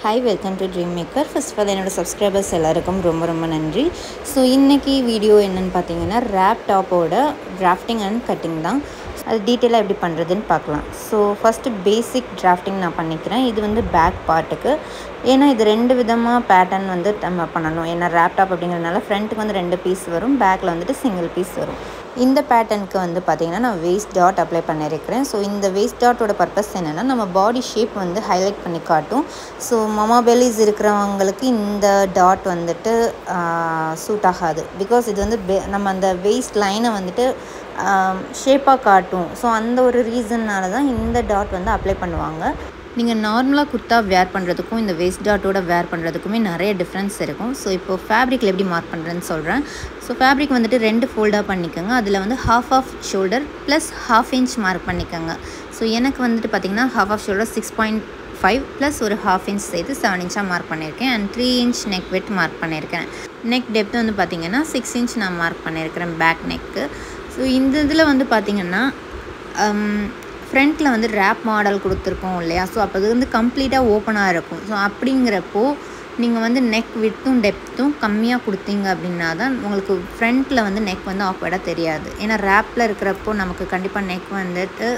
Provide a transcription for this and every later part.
hi welcome to Dream Maker first of all என்னோட subscribers எல்லாருக்கும் ரொம்ப ரொம்ப நன்றி ஸோ இன்றைக்கி வீடியோ என்னென்னு பார்த்தீங்கன்னா ரேப் டாப்போட டிராஃப்டிங் அண்ட் கட்டிங் தான் அது டீட்டெயிலாக எப்படி பண்ணுறதுன்னு பார்க்கலாம் ஸோ ஃபஸ்ட்டு பேசிக் டிராஃப்டிங் நான் பண்ணிக்கிறேன் இது வந்து பேக் பார்ட்டுக்கு ஏன்னா இது ரெண்டு விதமாக பேட்டர்ன் வந்து நம்ம பண்ணணும் ஏன்னா ரேப் டாப் அப்படிங்கிறதுனால ஃப்ரண்ட்டுக்கு வந்து ரெண்டு பீஸ் வரும் பேக்கில் வந்துட்டு சிங்கிள் பீஸ் வரும் இந்த பேட்டர்னுக்கு வந்து பார்த்திங்கன்னா நான் வேஸ்ட் டாட் அப்ளை பண்ணியிருக்கிறேன் ஸோ இந்த வேஸ்ட் டாட்டோட பர்பஸ் என்னென்னா நம்ம பாடி ஷேப் வந்து ஹைலைட் பண்ணி காட்டும் ஸோ மமா பெலிஸ் இருக்கிறவங்களுக்கு இந்த டாட் வந்துட்டு சூட் ஆகாது பிகாஸ் இது வந்து பெ- நம்ம அந்த வேஸ்ட் லைனை வந்துட்டு ஷேப்பாக காட்டும் ஸோ அந்த ஒரு ரீசன்னால தான் இந்த டாட் வந்து அப்ளை பண்ணுவாங்க நீங்கள் நார்மலாக குர்த்தா வேர் பண்ணுறதுக்கும் இந்த வேஸ்ட் டாட்டோட வேர் பண்ணுறதுக்குமே நிறைய டிஃப்ரென்ஸ் இருக்கும் ஸோ இப்போ ஃபேப்ரிக்கில் எப்படி மார்க் பண்ணுறேன்னு சொல்கிறேன் ஸோ ஃபேப்ரிக் வந்துட்டு ரெண்டு ஃபோல்டாக பண்ணிக்கோங்க அதில் வந்து half of shoulder plus half inch mark பண்ணிக்கோங்க ஸோ எனக்கு வந்துட்டு பார்த்திங்கன்னா half of shoulder six point five plus ஒரு ஹாஃப் இன்ச் சேர்த்து செவன் இன்ச்சாக மார்க் பண்ணியிருக்கேன் and three inch neck width mark பண்ணியிருக்கேன் நெக் டெப்த் வந்து பார்த்திங்கன்னா சிக்ஸ் இன்ச் நான் மார்க் பண்ணியிருக்கிறேன் பேக் நெக்கு ஸோ இந்த இதில் வந்து பார்த்திங்கன்னா ஃப்ரண்ட்டில் வந்து ரேப் மாடல் கொடுத்துருக்கோம் இல்லையா ஸோ அப்போ அது வந்து கம்ப்ளீட்டாக ஓப்பனாக இருக்கும் ஸோ அப்படிங்கிறப்போ நீங்கள் வந்து நெக் விட்த்தும் டெப்த்தும் கம்மியாக கொடுத்தீங்க அப்படின்னா தான் உங்களுக்கு ஃப்ரண்ட்டில் வந்து நெக் வந்து ஆக்வர்டாக தெரியாது ஏன்னா ரேப்பில் இருக்கிறப்போ நமக்கு கண்டிப்பாக நெக் வந்துட்டு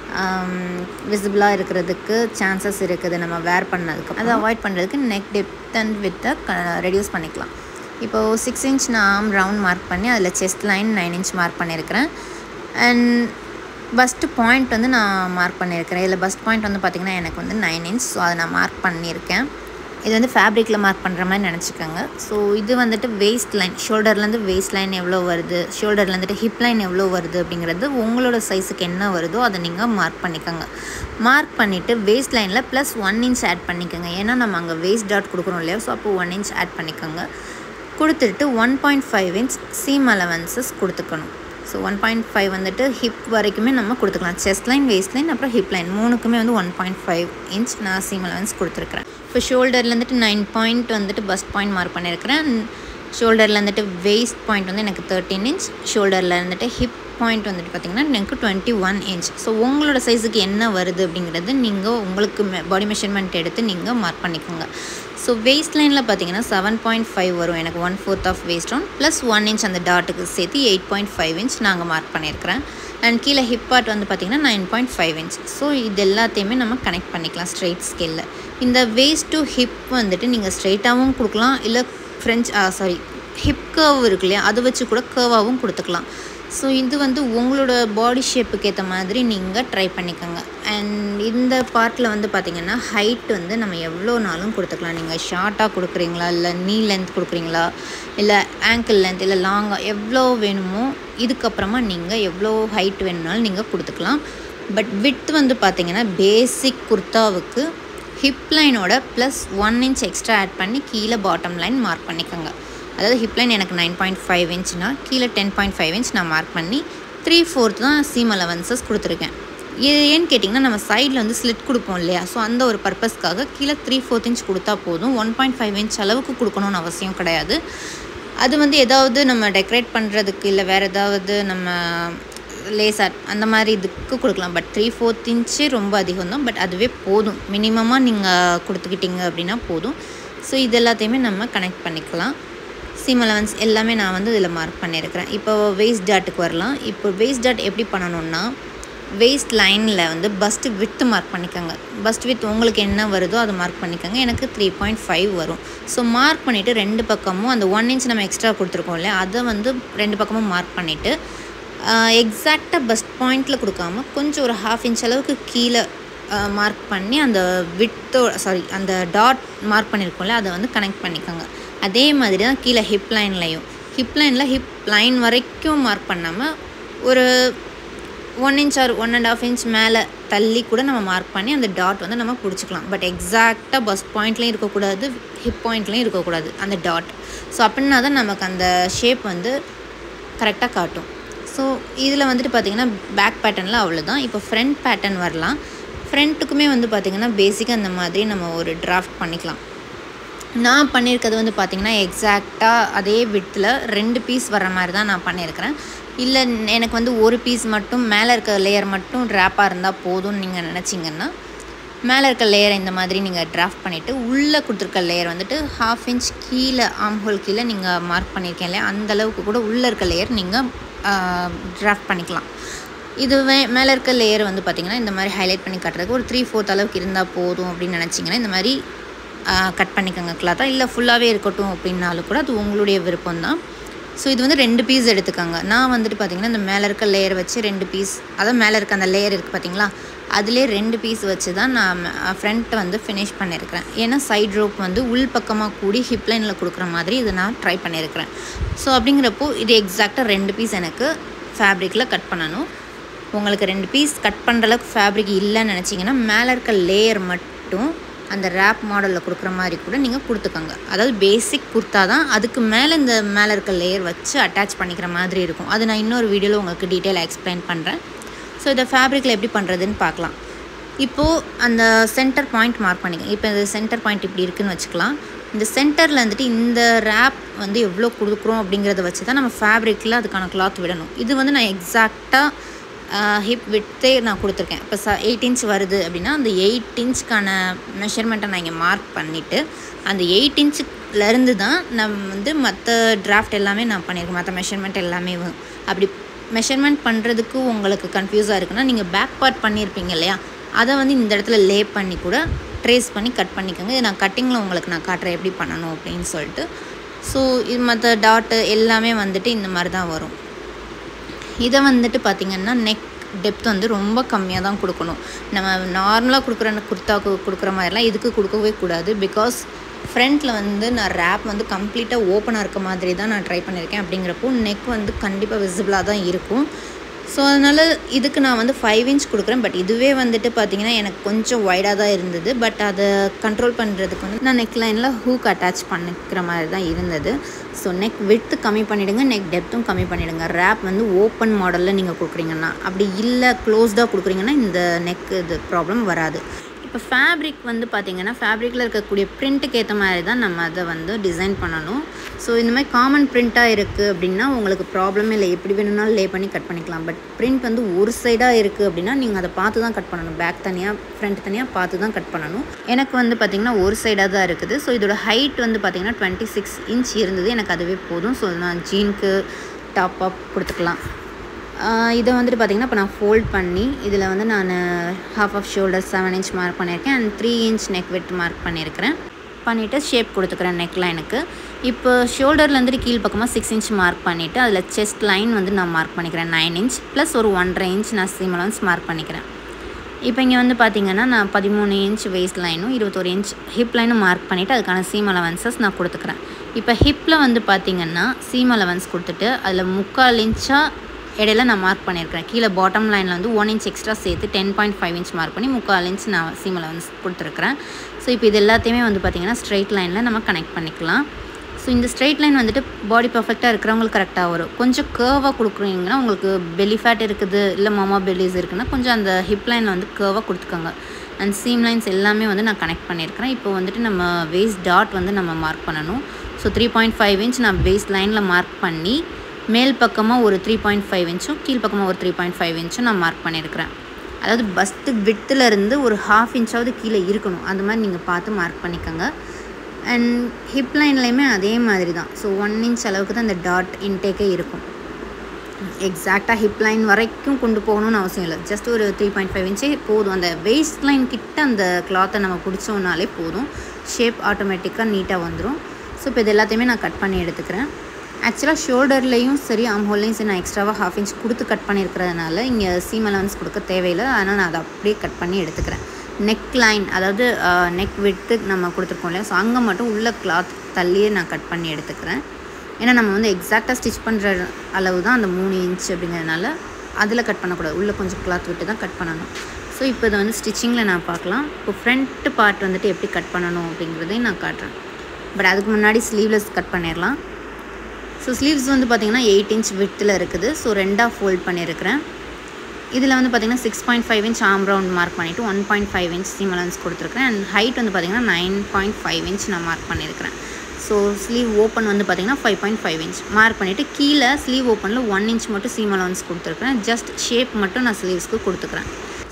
விசிபிளாக இருக்கிறதுக்கு சான்சஸ் இருக்குது நம்ம வேர் பண்ணதுக்கு அதை அவாய்ட் பண்ணுறதுக்கு நெக் டெப்த் அண்ட் வித்தை ரெடியூஸ் பண்ணிக்கலாம் இப்போது சிக்ஸ் இன்ச் நான் ஆம் ரவுண்ட் மார்க் பண்ணி அதில் chest line nine inch mark பண்ணியிருக்கிறேன் அண்ட் பஸ்ட்டு பாயிண்ட் வந்து நான் மார்க் பண்ணியிருக்கிறேன் இதில் பஸ்ட் பாயிண்ட் வந்து பார்த்திங்கன்னா எனக்கு வந்து நைன் இன்ச் ஸோ அதை நான் மார்க் பண்ணியிருக்கேன் இது வந்து ஃபேப்ரிக்கில் மார்க் பண்ணுற மாதிரி நினச்சிக்கோங்க ஸோ இது வந்துட்டு வேஸ்ட் லைன் ஷோல்டர்லேருந்து வேஸ்ட் லைன் எவ்வளோ வருது ஷோல்டர்லேருந்துட்டு ஹிப் லைன் எவ்வளோ வருது அப்படிங்கிறது உங்களோட சைஸுக்கு என்ன வருதோ அதை நீங்கள் மார்க் பண்ணிக்கோங்க மார்க் பண்ணிவிட்டு வேஸ்ட் லைனில் ப்ளஸ் ஒன் இன்ச் ஆட் பண்ணிக்கோங்க ஏன்னா நம்ம அங்கே வேஸ்ட் டாட் கொடுக்குறோம் இல்லையா ஸோ அப்போ ஒன் இன்ச் ஆட் பண்ணிக்கோங்க கொடுத்துட்டு one point five inch seam allowances கொடுத்துக்கணும் ஸோ ஒன் பாயிண்ட் ஃபைவ் வந்துட்டு ஹிப் வரைக்குமே நம்ம கொடுத்துக்கலாம் செஸ்ட் லைன் வேஸ்ட் லைன் அப்புறம் ஹிப் லைன் மூணுக்குமே வந்து ஒன் பாயிண்ட் ஃபைவ் இன்ச் நான் சீம் அலவன்ஸ் கொடுத்துருக்குறேன் இப்போ ஷோல்டர்லேருந்துட்டு நைன் பாயிண்ட் வந்துட்டு பஸ்ட் பாயிண்ட் மார்க் பண்ணியிருக்கிறேன் ஷோல்டரில் வந்துட்டு வேஸ்ட் பாயிண்ட் வந்து எனக்கு தேர்ட்டின் இன்ச் ஷோல்டரில் இருந்துட்டு ஹிப் பாயிண்ட் வந்துட்டு பார்த்திங்கன்னா எனக்கு டுவெண்ட்டி ஒன் இன்ச் ஸோ உங்களோட சைஸுக்கு என்ன வருது அப்படிங்கிறது நீங்கள் உங்களுக்கு பாடி மெஷர்மெண்ட் எடுத்து நீங்கள் மார்க் பண்ணிக்கோங்க ஸோ வேஸ்ட் லைனில் பார்த்தீங்கன்னா செவன் பாயிண்ட் ஃபைவ் வரும் எனக்கு one fourth of waist on plus one inch அந்த டாட்டுக்கு சேர்த்து எயிட் பாயிண்ட் ஃபைவ் இன்ச் நாங்கள் மார்க் பண்ணியிருக்கிறேன் அண்ட் கீழே ஹிப் பார்ட் வந்து பார்த்திங்கன்னா nine point five inch so இது எல்லாத்தையுமே நம்ம கனெக்ட் பண்ணிக்கலாம் ஸ்ட்ரெயிட் ஸ்கேலில் இந்த வேஸ்ட் டு ஹிப் வந்துட்டு நீங்கள் ஸ்ட்ரெயிட்டாகவும் கொடுக்கலாம் இல்லை ஃப்ரெஞ்ச் சாரி ஹிப் கர்வ் இருக்கு இல்லையா அதை வச்சு கூட கர்வாகவும் கொடுத்துக்கலாம் ஸோ இது வந்து உங்களோட பாடி ஷேப்புக்கு ஏற்ற மாதிரி நீங்கள் ட்ரை பண்ணிக்கோங்க அண்ட் இந்த பார்ட்டில் வந்து பார்த்திங்கன்னா ஹைட் வந்து நம்ம எவ்வளோ நாளும் கொடுத்துக்கலாம் நீங்கள் ஷார்ட்டாக கொடுக்குறீங்களா இல்லை நீ லென்த் கொடுக்குறீங்களா இல்லை ஆங்கிள் லென்த் இல்லை லாங்காக எவ்வளோ வேணுமோ இதுக்கப்புறமா நீங்கள் எவ்வளோ ஹைட் வேணும்னாலும் நீங்கள் கொடுத்துக்கலாம் பட் வித் வந்து பார்த்திங்கன்னா பேசிக் குர்த்தாவுக்கு ஹிப் லைனோட plus one inch extra add பண்ணி கீழே பாட்டம் லைன் மார்க் பண்ணிக்கோங்க அதாவது ஹிப் லைன் எனக்கு நைன் பாயிண்ட் ஃபைவ் இன்ச்னா கீழே டென் பாயிண்ட் ஃபைவ் இன்ச் நான் மார்க் பண்ணி த்ரீ ஃபோர்த் தான் சீம் அலவன்சஸ் கொடுத்துருக்கேன் இது ஏன்னு கேட்டிங்கன்னா நம்ம சைடில் வந்து ஸ்லிட் கொடுப்போம் இல்லையா ஸோ அந்த ஒரு பர்பஸ்க்காக கீழே த்ரீ ஃபோர்த் இன்ச் கொடுத்தா போதும் ஒன் பாயிண்ட் ஃபைவ் இன்ச் அளவுக்கு கொடுக்கணும்னு அவசியம் கிடையாது அது வந்து ஏதாவது நம்ம டெக்கரேட் பண்ணுறதுக்கு இல்லை வேறு ஏதாவது நம்ம லேஸ் ஆர்ட் அந்த மாதிரி இதுக்கு கொடுக்கலாம் பட் த்ரீ ஃபோர்த் இன்ச்சு ரொம்ப அதிகம் தான் பட் அதுவே போதும் மினிமமாக நீங்கள் கொடுத்துக்கிட்டீங்க அப்படின்னா போதும் ஸோ இது எல்லாத்தையுமே நம்ம கனெக்ட் பண்ணிக்கலாம் சிம் அலவன்ஸ் எல்லாமே நான் வந்து இதில் மார்க் பண்ணியிருக்கிறேன் இப்போ வேஸ்ட் டாட்டுக்கு வரலாம் இப்போ வேஸ்ட் டாட் எப்படி பண்ணணும்னா வேஸ்ட் லைனில் வந்து பஸ்ட்டு வித்து மார்க் பண்ணிக்கோங்க பஸ்ட் வித் உங்களுக்கு என்ன வருதோ அதை மார்க் பண்ணிக்கோங்க எனக்கு த்ரீ பாயிண்ட் ஃபைவ் வரும் ஸோ மார்க் பண்ணிவிட்டு ரெண்டு பக்கமும் அந்த ஒன் இன்ச் நம்ம எக்ஸ்ட்ரா கொடுத்துருக்கோம் இல்லையா அதை வந்து ரெண்டு பக்கமும் மார்க் பண்ணிவிட்டு எக்ஸாக்டாக பஸ்ட் பாயிண்டில் கொடுக்காம கொஞ்சம் ஒரு ஹாஃப் இன்ச் அளவுக்கு கீழே மார்க் பண்ணி அந்த விட்டோ சாரி அந்த டாட் மார்க் பண்ணியிருக்கோம்ல அதை வந்து கனெக்ட் பண்ணிக்கோங்க அதே மாதிரி தான் கீழே ஹிப் லைன்லையும் ஹிப் லைனில் ஹிப் லைன் வரைக்கும் மார்க் பண்ணாமல் ஒரு one inch or one and half inch மேலே தள்ளி கூட நம்ம மார்க் பண்ணி அந்த டாட் வந்து நம்ம பிடிச்சிக்கலாம் பட் எக்ஸாக்டாக பஸ் பாயிண்ட்லேயும் இருக்கக்கூடாது ஹிப் பாயிண்ட்லேயும் இருக்கக்கூடாது அந்த டாட் ஸோ அப்படின்னா தான் நமக்கு அந்த ஷேப் வந்து கரெக்டாக காட்டும் ஸோ இதில் வந்துட்டு பார்த்திங்கன்னா பேக் பேட்டர்னில் அவ்வளோதான் இப்போ ஃப்ரண்ட் பேட்டர்ன் வரலாம் ஃப்ரண்ட்டுக்குமே வந்து பார்த்திங்கன்னா பேசிக்காக அந்த மாதிரி நம்ம ஒரு டிராஃப்ட் பண்ணிக்கலாம் நான் பண்ணியிருக்கிறது வந்து பார்த்திங்கன்னா எக்ஸாக்டாக அதே விட்டில் ரெண்டு பீஸ் வர மாதிரி தான் நான் பண்ணியிருக்கிறேன் இல்லை எனக்கு வந்து ஒரு பீஸ் மட்டும் மேலே இருக்க லேயர் மட்டும் ட்ராப்பாக இருந்தால் போதும்னு நீங்கள் நினச்சிங்கன்னா மேலே இருக்க லேயரை இந்த மாதிரி நீங்கள் டிராஃப்ட் பண்ணிவிட்டு உள்ளே கொடுத்துருக்க லேயர் வந்துட்டு ஹாஃப் இன்ச் கீழே ஆம் ஹோல் கீழே நீங்கள் மார்க் பண்ணியிருக்கேன் இல்லையா அந்த அளவுக்கு கூட உள்ளே இருக்க லேயர் நீங்கள் டிராஃப்ட் பண்ணிக்கலாம் இதுவே மேலே இருக்க லேயர் வந்து பார்த்திங்கன்னா இந்த மாதிரி ஹைலைட் பண்ணி கட்டுறதுக்கு ஒரு த்ரீ ஃபோர்த் அளவுக்கு இருந்தால் போதும் அப்படின்னு நினச்சிங்கன்னா இந்த மாதிரி கட் பண்ணிக்கோங்க கிளாத்தாக இல்லை ஃபுல்லாகவே இருக்கட்டும் அப்படின்னாலும் கூட அது உங்களுடைய விருப்பம் தான் ஸோ இது வந்து ரெண்டு பீஸ் எடுத்துக்கோங்க நான் வந்துட்டு பார்த்திங்கன்னா இந்த மேலே இருக்க லேயர் வச்சு ரெண்டு பீஸ் அதான் மேலே இருக்க அந்த லேயர் இருக்குது பார்த்தீங்களா அதிலே ரெண்டு பீஸ் வச்சு தான் நான் ஃப்ரண்ட்டை வந்து ஃபினிஷ் பண்ணியிருக்கிறேன் ஏன்னா சைட் ரோப் வந்து உள் பக்கமாக கூடி ஹிப் லைனில் கொடுக்குற மாதிரி இதை நான் ட்ரை பண்ணியிருக்கிறேன் ஸோ அப்படிங்கிறப்போ இது எக்ஸாக்டாக ரெண்டு பீஸ் எனக்கு ஃபேப்ரிக்கில் கட் பண்ணணும் உங்களுக்கு ரெண்டு பீஸ் கட் பண்ணுற அளவுக்கு ஃபேப்ரிக் இல்லைன்னு நினச்சிங்கன்னா மேலே இருக்க லேயர் மட்டும் அந்த ரேப் மாடலில் கொடுக்குற மாதிரி கூட நீங்கள் கொடுத்துக்கோங்க அதாவது பேசிக் குர்த்தா தான் அதுக்கு மேலே இந்த மேலே இருக்க லேயர் வச்சு அட்டாச் பண்ணிக்கிற மாதிரி இருக்கும் அது நான் இன்னொரு வீடியோவில் உங்களுக்கு டீட்டெயிலாக எக்ஸ்பிளைன் பண்ணுறேன் ஸோ இதை ஃபேப்ரிக்கில் எப்படி பண்ணுறதுன்னு பார்க்கலாம் இப்போது அந்த சென்டர் பாயிண்ட் மார்க் பண்ணிக்கங்க இப்போ இந்த சென்டர் பாயிண்ட் இப்படி இருக்குன்னு வச்சுக்கலாம் இந்த சென்டரில் வந்துட்டு இந்த ரேப் வந்து எவ்வளோ கொடுக்குறோம் அப்படிங்கிறத வச்சு தான் நம்ம ஃபேப்ரிக்கில் அதுக்கான கிளாத் விடணும் இது வந்து நான் எக்ஸாக்டாக ஹிப் விட்டே நான் கொடுத்துருக்கேன் இப்போ ச எயிட் இன்ச் வருது அப்படின்னா அந்த எயிட் இன்ச்சுக்கான மெஷர்மெண்ட்டை நான் இங்கே மார்க் பண்ணிவிட்டு அந்த எயிட் இன்ச்சுலேருந்து தான் நம்ம வந்து மற்ற டிராஃப்ட் எல்லாமே நான் பண்ணியிருக்கேன் மற்ற மெஷர்மெண்ட் எல்லாமே வ- அப்படி மெஷர்மெண்ட் பண்ணுறதுக்கு உங்களுக்கு கன்ஃபியூஸாக இருக்குன்னா நீங்கள் பேக் பார்ட் பண்ணியிருப்பீங்க இல்லையா அதை வந்து இந்த இடத்துல லே பண்ணி கூட ட்ரேஸ் பண்ணி கட் பண்ணிக்கோங்க இது நான் கட்டிங்கில் உங்களுக்கு நான் காட்டுறேன் எப்படி பண்ணணும் அப்படின்னு சொல்லிட்டு ஸோ இது மற்ற டாட்டு எல்லாமே வந்துட்டு இந்த மாதிரி தான் வரும் இதை வந்துட்டு பார்த்திங்கன்னா நெக் டெப்த் வந்து ரொம்ப கம்மியாக தான் கொடுக்கணும் நம்ம நார்மலாக கொடுக்குற குர்த்தாக்கு கொடுக்குற மாதிரிலாம் இதுக்கு கொடுக்கவே கூடாது பிகாஸ் ஃப்ரண்ட்டில் வந்து நான் ரேப் வந்து கம்ப்ளீட்டாக ஓப்பனாக இருக்க மாதிரி தான் நான் ட்ரை பண்ணியிருக்கேன் அப்படிங்கிறப்போ நெக் வந்து கண்டிப்பாக விசிபிளாக தான் இருக்கும் ஸோ அதனால் இதுக்கு நான் வந்து ஃபைவ் இன்ச் கொடுக்குறேன் பட் இதுவே வந்துட்டு பார்த்தீங்கன்னா எனக்கு கொஞ்சம் வைடாக தான் இருந்தது பட் அதை கண்ட்ரோல் பண்ணுறதுக்கு வந்து நான் நெக் லைனில் ஹூக் அட்டாச் பண்ணிக்கிற மாதிரி தான் இருந்தது ஸோ நெக் விட்த்து கம்மி பண்ணிவிடுங்க நெக் டெப்த்தும் கம்மி பண்ணிவிடுங்க ரேப் வந்து ஓப்பன் மாடலில் நீங்கள் கொடுக்குறீங்கன்னா அப்படி இல்லை க்ளோஸ்டாக கொடுக்குறீங்கன்னா இந்த நெக் இது ப்ராப்ளம் வராது இப்போ ஃபேப்ரிக் வந்து பார்த்திங்கன்னா ஃபேப்ரிக்கில் இருக்கக்கூடிய பிரிண்ட்டுக்கு ஏற்ற மாதிரி தான் நம்ம அதை வந்து டிசைன் பண்ணணும் ஸோ இந்த மாதிரி காமன் பிரிண்ட்டாக இருக்குது அப்படின்னா உங்களுக்கு ப்ராப்ளமே இல்லை எப்படி வேணும்னாலும் லே பண்ணி கட் பண்ணிக்கலாம் பட் பிரிண்ட் வந்து ஒரு சைடாக இருக்குது அப்படின்னா நீங்கள் அதை பார்த்து தான் கட் பண்ணணும் பேக் தனியாக ஃப்ரண்ட் தனியாக பார்த்து தான் கட் பண்ணணும் எனக்கு வந்து பார்த்திங்கன்னா ஒரு சைடாக தான் இருக்குது ஸோ இதோட ஹைட் வந்து பார்த்திங்கன்னா டுவெண்ட்டி சிக்ஸ் இன்ச் இருந்தது எனக்கு அதுவே போதும் ஸோ நான் ஜீனுக்கு டாப் அப் கொடுத்துக்கலாம் ஆஹ் இதை வந்துட்டு பார்த்திங்கன்னா இப்போ நான் ஃபோல்ட் பண்ணி இதில் வந்து நான் half of shoulder seven inch mark பண்ணியிருக்கேன் and three inch neck width mark பண்ணியிருக்கிறேன் பண்ணிவிட்டு ஷேப் கொடுத்துக்கிறேன் நெக் லைனுக்கு இப்போ ஷோல்டர்லேருந்து கீழ் பக்கமாக சிக்ஸ் இன்ச் மார்க் பண்ணிவிட்டு அதில் செஸ்ட் லைன் வந்து நான் மார்க் பண்ணிக்கிறேன் நைன் இன்ச் ப்ளஸ் ஒரு ஒன்றரை இன்ச் நான் சீம் அலவன்ஸ் மார்க் பண்ணிக்கிறேன் இப்போ இங்கே வந்து பார்த்தீங்கன்னா நான் பதிமூணு இன்ச் வெயிஸ்ட் லைனும் இருபத்தொரு இன்ச் ஹிப் லைனும் மார்க் பண்ணிவிட்டு அதுக்கான சீம் அலவன்சஸ் நான் கொடுத்துக்கிறேன் இப்போ ஹிப்பில் வந்து பார்த்தீங்கன்னா சீம் அலவன்ஸ் கொடுத்துட்டு அதில் முக்கால் இன்ச்சாக இடையில நான் மார்க் பண்ணியிருக்கிறேன் கீழே பாட்டம் லைனில் வந்து ஒன் இன்ச் எக்ஸ்ட்ரா சேர்த்து ten point five inch mark பண்ணி முக்கால் இன்ச் நான் சீம் அலவன்ஸ் கொடுத்துருக்குறேன் ஸோ இப்போ இது எல்லாத்தையுமே வந்து பார்த்திங்கன்னா ஸ்ட்ரைட் லைனில் நம்ம கனெக்ட் பண்ணிக்கலாம் ஸோ இந்த ஸ்ட்ரெயிட் லைன் வந்துட்டு பாடி பர்ஃபெக்டாக இருக்கிறவங்களுக்கு கரெக்டாக வரும் கொஞ்சம் கேர்வாக கொடுக்குறீங்கன்னா உங்களுக்கு பெல்லி ஃபேட் இருக்குது இல்லை மாமா பெல்லிஸ் இருக்குன்னா கொஞ்சம் அந்த ஹிப் லைனில் வந்து கேர்வாக கொடுத்துக்கோங்க அண்ட் சீம் லைன்ஸ் எல்லாமே வந்து நான் கனெக்ட் பண்ணியிருக்கிறேன் இப்போ வந்துட்டு நம்ம வேஸ்ட் டாட் வந்து நம்ம மார்க் பண்ணணும் so three point five inch நான் வேஸ்ட் லைனில் மார்க் பண்ணி மேல் பக்கமாக ஒரு த்ரீ பாயிண்ட் ஃபைவ் இன்ச்சும் கீழ் பக்கமாக ஒரு த்ரீ பாயிண்ட் ஃபைவ் இன்ச்சும் நான் மார்க் பண்ணியிருக்கிறேன் அதாவது பஸ்ட்டு விட்டில் இருந்து ஒரு ஹாஃப் இன்ச்சாவது கீழே இருக்கணும் அந்த மாதிரி நீங்கள் பார்த்து மார்க் பண்ணிக்கோங்க அண்ட் ஹிப் லைன்லேயுமே அதே மாதிரி தான் ஸோ ஒன் இன்ச் அளவுக்கு தான் இந்த டாட் இன்டேக்கே இருக்கும் எக்ஸாக்டாக ஹிப் லைன் வரைக்கும் கொண்டு போகணும்னு அவசியம் இல்லை ஜஸ்ட் ஒரு த்ரீ பாயிண்ட் ஃபைவ் இன்ச்சே போதும் அந்த வேஸ்ட் லைன் கிட்ட அந்த கிளாத்தை நம்ம பிடிச்சோம்னாலே போதும் ஷேப் ஆட்டோமேட்டிக்காக நீட்டாக வந்துடும் ஸோ இப்போ இது எல்லாத்தையுமே நான் கட் பண்ணி எடுத்துக்கிறேன் ஆக்சுவலாக ஷோல்டர்லேயும் சரி ஆம்ஹோல்லையும் சரி நான் எக்ஸ்ட்ராவாக ஹாஃப் இன்ச் கொடுத்து கட் பண்ணியிருக்கிறதுனால இங்கே சீம் அலவன்ஸ் கொடுக்க தேவையில்லை அதனால் நான் அதை அப்படியே கட் பண்ணி எடுத்துக்கிறேன் நெக் லைன் அதாவது நெக் விட்டு நம்ம கொடுத்துருக்கோம் இல்லையா ஸோ அங்கே மட்டும் உள்ள கிளாத் தள்ளியே நான் கட் பண்ணி எடுத்துக்கிறேன் ஏன்னா நம்ம வந்து எக்ஸாக்டாக ஸ்டிச் பண்ணுற அளவு தான் அந்த மூணு இன்ச் அப்படிங்கிறதுனால அதில் கட் பண்ணக்கூடாது உள்ளே கொஞ்சம் கிளாத் விட்டு தான் கட் பண்ணணும் ஸோ இப்போ இதை வந்து ஸ்டிச்சிங்கில் நான் பார்க்கலாம் இப்போ ஃப்ரண்ட் பார்ட் வந்துட்டு எப்படி கட் பண்ணணும் அப்படிங்கிறதையும் நான் காட்டுறேன் பட் அதுக்கு முன்னாடி ஸ்லீவ்லெஸ் கட் பண்ணிடலாம் ஸோ ஸ்லீவ்ஸ் வந்து பார்த்திங்கன்னா எயிட் இன்ச் வித்தில் இருக்குது ஸோ ரெண்டாக ஃபோல்ட் பண்ணியிருக்கிறேன் இதில் வந்து பார்த்திங்கன்னா six point five inch arm round mark பண்ணிவிட்டு one point five inch seam allowance கொடுத்துருக்கேன் அண்ட் ஹைட் வந்து பார்த்திங்கன்னா நைன் பாயிண்ட் ஃபைவ் இன்ச் நான் மார்க் பண்ணியிருக்கிறேன் ஸோ ஸ்லீவ் ஓப்பன் வந்து பார்த்திங்கன்னா five point five inch mark பண்ணிவிட்டு கீழே ஸ்லீவ் ஓப்பனில் ஒன் இன்ச் மட்டும் சீம் அலவன்ஸ் கொடுத்துருக்குறேன் ஜஸ்ட் ஷேப் மட்டும் நான் ஸ்லீவ்ஸ்க்கு கொடுத்துக்கிறேன்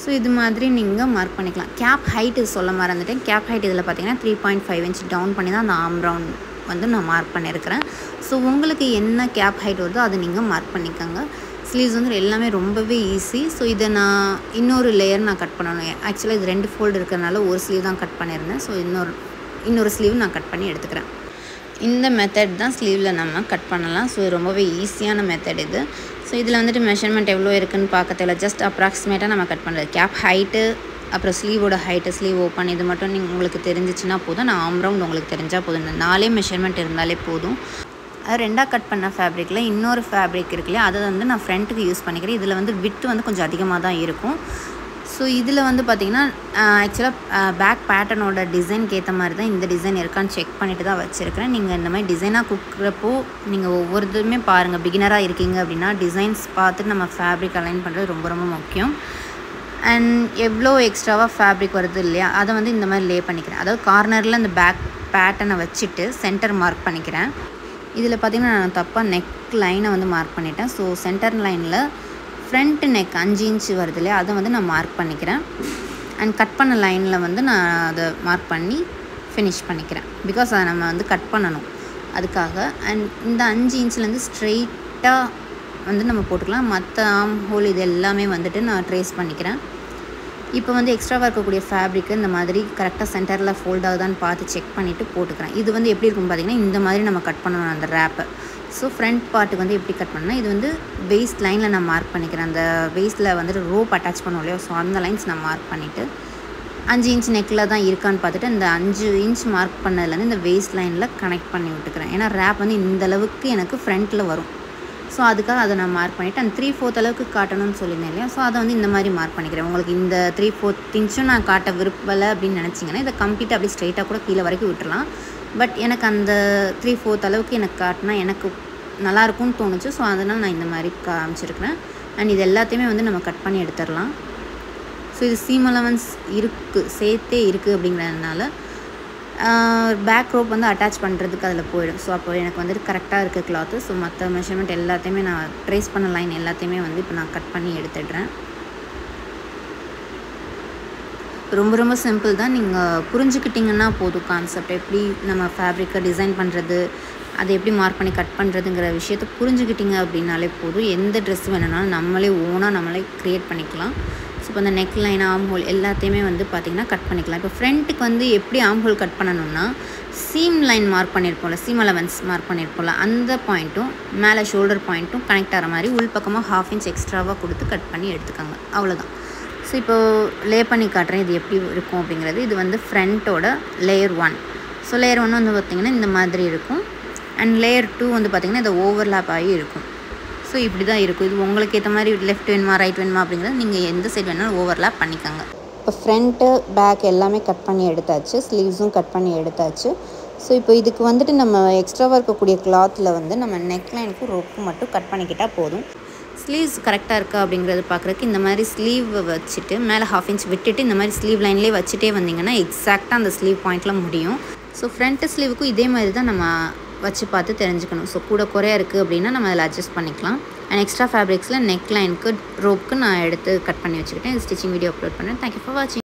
ஸோ இது மாதிரி நீங்கள் மார்க் பண்ணிக்கலாம் கேப் ஹைட் சொல்ல மறந்துட்டேன் கேப் ஹைட் இதில் பார்த்தீங்கன்னா three point five inch down பண்ணி தான் அந்த ஆம் ரவுண்ட் வந்து நான் மார்க் பண்ணியிருக்கிறேன் ஸோ உங்களுக்கு என்ன கேப் ஹைட் வருதோ அதை நீங்கள் மார்க் பண்ணிக்கோங்க ஸ்லீவ்ஸ் வந்து எல்லாமே ரொம்பவே ஈஸி ஸோ இதை நான் இன்னொரு லேயர் நான் கட் பண்ணணும் ஆக்சுவலாக இது ரெண்டு ஃபோல்டு இருக்கிறனால ஒரு ஸ்லீவ் தான் கட் பண்ணியிருந்தேன் ஸோ இன்னொரு இன்னொரு ஸ்லீவ் நான் கட் பண்ணி எடுத்துக்கிறேன் இந்த மெத்தட் தான் ஸ்லீவில் நம்ம கட் பண்ணலாம் ஸோ ரொம்பவே ஈஸியான மெத்தட் இது ஸோ இதில் வந்துட்டு மெஷர்மெண்ட் எவ்வளோ இருக்குன்னு பார்க்க தேவையில்ல ஜஸ்ட் அப்ராக்சிமேட்டாக நம்ம கட் பண்ணுறது கேப் ஹைட்டு அப்புறம் ஸ்லீவோட ஹைட்டு ஸ்லீவ் ஓப்பன் இது மட்டும் நீங்கள் உங்களுக்கு தெரிஞ்சிச்சுன்னா போதும் நான் ஆம் ரவுண்ட் உங்களுக்கு தெரிஞ்சால் போதும் இந்த நாலே மெஷர்மெண்ட் இருந்தாலே போதும் அது ரெண்டாக கட் பண்ண ஃபேப்ரிக்கில் இன்னொரு ஃபேப்ரிக் இருக்கு இல்லையா அதை வந்து நான் ஃப்ரண்ட்டுக்கு யூஸ் பண்ணிக்கிறேன் இதில் வந்து விட்டு வந்து கொஞ்சம் அதிகமாக தான் இருக்கும் ஸோ இதில் வந்து பார்த்திங்கன்னா ஆக்சுவலாக பேக் பேட்டர்னோட டிசைனுக்கு ஏற்ற மாதிரி தான் இந்த டிசைன் இருக்கான்னு செக் பண்ணிட்டு தான் வச்சுருக்கிறேன் நீங்கள் இந்த மாதிரி டிசைனாக கொடுக்குறப்போ நீங்கள் ஒவ்வொருத்தருமே பாருங்கள் பிகினராக இருக்கீங்க அப்படின்னா டிசைன்ஸ் பார்த்துட்டு நம்ம ஃபேப்ரிக் அலைன் பண்ணுறது ரொம்ப ரொம்ப முக்கியம் அண்ட் எவ்வளோ எக்ஸ்ட்ராவாக ஃபேப்ரிக் வருது இல்லையா அதை வந்து இந்த மாதிரி லே பண்ணிக்கிறேன் அதாவது கார்னரில் அந்த பேக் பேட்டர்னை வச்சுட்டு சென்டர் மார்க் பண்ணிக்கிறேன் இதில் பார்த்திங்கன்னா நான் தப்பாக நெக் லைனை வந்து மார்க் பண்ணிட்டேன் ஸோ சென்டர் லைனில் ஃப்ரண்ட் நெக் அஞ்சு இன்ச்சு வருது இல்லையா அதை வந்து நான் மார்க் பண்ணிக்கிறேன் அண்ட் கட் பண்ண லைனில் வந்து நான் அதை மார்க் பண்ணி ஃபினிஷ் பண்ணிக்கிறேன் பிகாஸ் அதை நம்ம வந்து கட் பண்ணணும் அதுக்காக அண்ட் இந்த அஞ்சு இன்ச்லேருந்து ஸ்ட்ரெயிட்டாக வந்து நம்ம போட்டுக்கலாம் மற்ற ஆம் ஹோல் இது எல்லாமே வந்துட்டு நான் ட்ரேஸ் பண்ணிக்கிறேன் இப்போ வந்து எக்ஸ்ட்ராவாக இருக்கக்கூடிய ஃபேப்ரிக்கு இந்த மாதிரி கரெக்டாக சென்டரில் ஃபோல்ட் ஆகுதான்னு பார்த்து செக் பண்ணிவிட்டு போட்டுக்கிறேன் இது வந்து எப்படி இருக்கும் பார்த்திங்கன்னா இந்த மாதிரி நம்ம கட் பண்ணணும் அந்த ரேப்பை ஸோ ஃப்ரண்ட் பார்ட்டுக்கு வந்து எப்படி கட் பண்ணால் இது வந்து வெயிஸ்ட் லைனில் நான் மார்க் பண்ணிக்கிறேன் அந்த வெயிஸ்ட்டில் வந்துட்டு ரோப் அட்டாச் பண்ணுவோம் இல்லையா ஸோ அந்த லைன்ஸ் நான் மார்க் பண்ணிவிட்டு அஞ்சு இன்ச் நெக்கில் தான் இருக்கான்னு பார்த்துட்டு இந்த அஞ்சு இன்ச் மார்க் பண்ணதுலேருந்து இந்த வேஸ்ட் லைனில் கனெக்ட் பண்ணி விட்டுக்கிறேன் ஏன்னா ரேப் வந்து இந்த அளவுக்கு எனக்கு ஃப்ரண்ட்டில் வரும் ஸோ அதுக்காக அதை நான் மார்க் பண்ணிவிட்டு அந்த த்ரீ ஃபோர்த் அளவுக்கு காட்டணும்னு சொல்லியிருந்தேன் இல்லையா ஸோ அதை வந்து இந்த மாதிரி மார்க் பண்ணிக்கிறேன் உங்களுக்கு இந்த த்ரீ ஃபோர்த் இன்ச்சும் நான் காட்ட விருப்பலை அப்படின்னு நினச்சிங்கன்னா இதை கம்ப்ளீட்டாக அப்படியே ஸ்ட்ரைட்டாக கூட கீழே வரைக்கும் விட்டுறலாம் பட் எனக்கு அந்த த்ரீ ஃபோர்த் அளவுக்கு எனக்கு காட்டினா எனக்கு நல்லாயிருக்கும்னு தோணுச்சு ஸோ அதனால் நான் இந்த மாதிரி காமிச்சிருக்கிறேன் அண்ட் இது எல்லாத்தையுமே வந்து நம்ம கட் பண்ணி எடுத்துடலாம் ஸோ இது சீம் அலவன்ஸ் இருக்குது சேர்த்தே இருக்குது அப்படிங்கிறதுனால பேக் ரோப் வந்து அட்டாச் பண்ணுறதுக்கு அதில் போயிடும் ஸோ அப்போ எனக்கு வந்துட்டு கரெக்டாக இருக்குது கிளாத்து ஸோ மற்ற மெஷர்மெண்ட் எல்லாத்தையுமே நான் ட்ரேஸ் பண்ண லைன் எல்லாத்தையுமே வந்து இப்போ நான் கட் பண்ணி எடுத்துடுறேன் ரொம்ப ரொம்ப சிம்பிள் தான் நீங்கள் புரிஞ்சுக்கிட்டிங்கன்னா போதும் கான்செப்ட் எப்படி நம்ம ஃபேப்ரிக்கை டிசைன் பண்ணுறது அதை எப்படி மார்க் பண்ணி கட் பண்ணுறதுங்கிற விஷயத்தை புரிஞ்சுக்கிட்டிங்க அப்படின்னாலே போதும் எந்த ட்ரெஸ் வேணும்னாலும் நம்மளே ஓனாக நம்மளே க்ரியேட் பண்ணிக்கலாம் ஸோ இப்போ அந்த நெக் லைன் ஆம் ஹோல் எல்லாத்தையுமே வந்து பார்த்திங்கன்னா கட் பண்ணிக்கலாம் இப்போ ஃப்ரண்ட்டுக்கு வந்து எப்படி ஆம் ஹோல் கட் பண்ணணும்னா சீம் லைன் மார்க் பண்ணியிருப்போம்ல சீம் அலவன்ஸ் மார்க் பண்ணியிருப்போம்ல அந்த பாயிண்ட்டும் மேலே ஷோல்டர் பாயிண்ட்டும் கனெக்ட் ஆகிற மாதிரி உள் பக்கமாக ஹாஃப் இன்ச் எக்ஸ்ட்ராவாக கொடுத்து கட் பண்ணி எடுத்துக்கோங்க அவ்வளோதான் ஸோ இப்போது லே பண்ணி காட்டுறேன் இது எப்படி இருக்கும் அப்படிங்கிறது இது வந்து ஃப்ரண்ட்டோட layer one so layer one வந்து பார்த்திங்கன்னா இந்த மாதிரி இருக்கும் அண்ட் லேயர் டூ வந்து பார்த்திங்கன்னா இது ஓவர்லேப் ஆகி இருக்கும் ஸோ இப்படி தான் இருக்கும் இது உங்களுக்கு ஏற்ற மாதிரி லெஃப்ட் வேணுமா ரைட் வேணுமா அப்படிங்கிறத நீங்கள் எந்த சைடு வேணாலும் ஓவர்லேப் பண்ணிக்கோங்க இப்போ ஃப்ரண்ட்டு பேக் எல்லாமே கட் பண்ணி எடுத்தாச்சு ஸ்லீவ்ஸும் கட் பண்ணி எடுத்தாச்சு ஸோ இப்போ இதுக்கு வந்துட்டு நம்ம எக்ஸ்ட்ராவாக இருக்கக்கூடிய கிளாத்தில் வந்து நம்ம நெக்லைனுக்கு ரொப்பு மட்டும் கட் பண்ணிக்கிட்டால் போதும் ஸ்லீவ்ஸ் கரெக்டாக இருக்கா அப்படிங்கிறது பார்க்குறதுக்கு இந்த மாதிரி ஸ்லீவ் வச்சுட்டு மேலே ஹாஃப் இன்ச் விட்டுட்டு இந்த மாதிரி ஸ்லீவ் லைன்லேயே வச்சுட்டே வந்தீங்கன்னா எக்ஸாக்டாக அந்த ஸ்லீவ் பாயிண்ட்டில் முடியும் ஸோ ஃப்ரண்ட் ஸ்லீவுக்கும் இதே மாதிரி தான் நம்ம வச்சு பார்த்து தெரிஞ்சுக்கணும் ஸோ கூட குறையா இருக்குது அப்படின்னா நம்ம அதில் அட்ஜஸ்ட் பண்ணிக்கலாம் அண்ட் எக்ஸ்ட்ரா ஃபேப்ரிக்ஸில் நெக் லைனுக்கு ரோப்க்கு நான் எடுத்து கட் பண்ணி வச்சுக்கிட்டேன் ஸ்டிச்சிங் வீடியோ அப்லோட் பண்ணேன் தேங்க்யூ ஃபார் வாட்சிங்